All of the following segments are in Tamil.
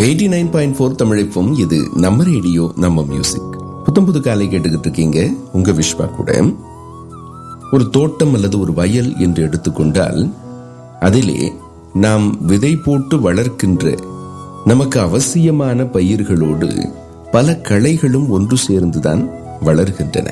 எயிட்டி நைன் பாயிண்ட் ஃபோர் தமிழைப்பும் இது நம்ம ரேடியோ நம்ம மியூசிக் புத்தம் புது காலை கேட்டுக்கிட்டு இருக்கீங்க உங்க விஸ்வா கூட ஒரு தோட்டம் அல்லது ஒரு வயல் என்று எடுத்துக்கொண்டால் அதிலே நாம் விதை போட்டு வளர்க்கின்ற நமக்கு அவசியமான பயிர்களோடு பல களைகளும் ஒன்று சேர்ந்துதான் வளர்கின்றன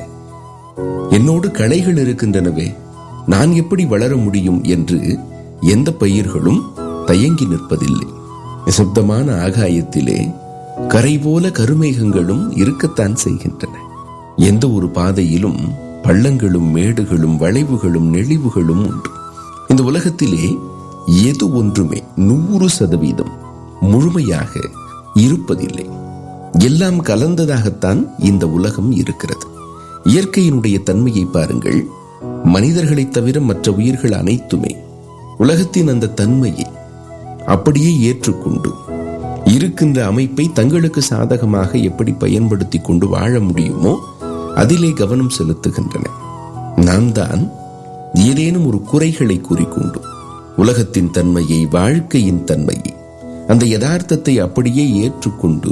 என்னோடு களைகள் இருக்கின்றனவே நான் எப்படி வளர முடியும் என்று எந்த பயிர்களும் தயங்கி நிற்பதில்லை நிசப்தமான ஆகாயத்திலே கரை போல கருமேகங்களும் இருக்கத்தான் செய்கின்றன எந்த ஒரு பாதையிலும் பள்ளங்களும் மேடுகளும் வளைவுகளும் நெளிவுகளும் உண்டு இந்த உலகத்திலே எது ஒன்றுமே நூறு சதவீதம் முழுமையாக இருப்பதில்லை எல்லாம் கலந்ததாகத்தான் இந்த உலகம் இருக்கிறது இயற்கையினுடைய தன்மையை பாருங்கள் மனிதர்களைத் தவிர மற்ற உயிர்கள் அனைத்துமே உலகத்தின் அந்த தன்மையை அப்படியே ஏற்றுக்கொண்டு இருக்கின்ற அமைப்பை தங்களுக்கு சாதகமாக எப்படி பயன்படுத்தி கொண்டு வாழ முடியுமோ அதிலே கவனம் செலுத்துகின்றன நாம் தான் ஏதேனும் ஒரு குறைகளை கூறிக்கொண்டு உலகத்தின் தன்மையை வாழ்க்கையின் தன்மையை அந்த யதார்த்தத்தை அப்படியே ஏற்றுக்கொண்டு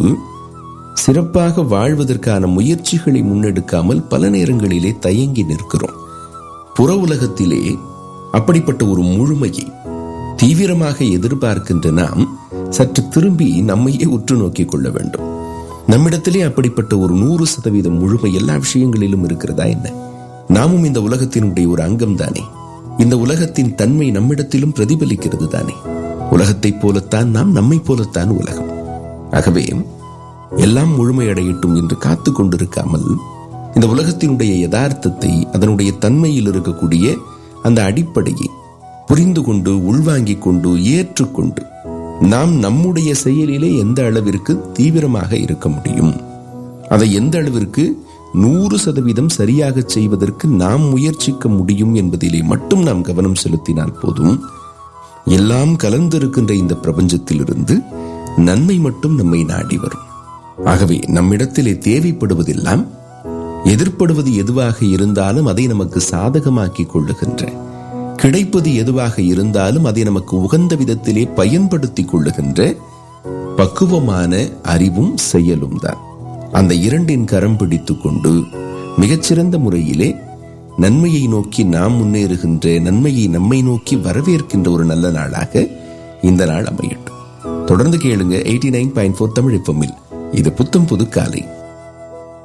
சிறப்பாக வாழ்வதற்கான முயற்சிகளை முன்னெடுக்காமல் பல நேரங்களிலே தயங்கி நிற்கிறோம் புற உலகத்திலே அப்படிப்பட்ட ஒரு முழுமையை தீவிரமாக எதிர்பார்க்கின்ற நாம் சற்று திரும்பி நம்மையே உற்று நோக்கிக் கொள்ள வேண்டும் நம்மிடத்திலே அப்படிப்பட்ட ஒரு நூறு சதவீதம் முழுமை எல்லா விஷயங்களிலும் இருக்கிறதா என்ன நாமும் இந்த உலகத்தினுடைய ஒரு அங்கம் தானே இந்த உலகத்தின் தன்மை நம்மிடத்திலும் பிரதிபலிக்கிறது தானே உலகத்தைப் போலத்தான் நாம் நம்மை போலத்தான் உலகம் ஆகவே எல்லாம் முழுமையடையட்டும் என்று காத்து கொண்டிருக்காமல் இந்த உலகத்தினுடைய யதார்த்தத்தை அதனுடைய தன்மையில் இருக்கக்கூடிய அந்த அடிப்படையை புரிந்து கொண்டு உள்வாங்கிக் கொண்டு ஏற்றுக்கொண்டு நாம் நம்முடைய செயலிலே எந்த அளவிற்கு தீவிரமாக இருக்க முடியும் அதை எந்த அளவிற்கு நூறு சதவீதம் சரியாக செய்வதற்கு நாம் முயற்சிக்க முடியும் என்பதிலே மட்டும் நாம் கவனம் செலுத்தினால் போதும் எல்லாம் கலந்திருக்கின்ற இந்த பிரபஞ்சத்திலிருந்து நன்மை மட்டும் நம்மை நாடி வரும் ஆகவே நம்மிடத்திலே தேவைப்படுவதெல்லாம் எதிர்ப்படுவது எதுவாக இருந்தாலும் அதை நமக்கு சாதகமாக்கிக் கொள்ளுகின்ற கிடைப்பது எதுவாக இருந்தாலும் அதை நமக்கு உகந்த விதத்திலே பயன்படுத்திக் கொள்ளுகின்ற பக்குவமான அறிவும் செயலும் தான் அந்த இரண்டின் கரம் பிடித்துக் கொண்டு மிகச்சிறந்த முறையிலே நன்மையை நோக்கி நாம் முன்னேறுகின்ற நன்மையை நம்மை நோக்கி வரவேற்கின்ற ஒரு நல்ல நாளாக இந்த நாள் அமையட்டும் தொடர்ந்து கேளுங்க eighty nine point four Tamil இது புத்தம் புது காலை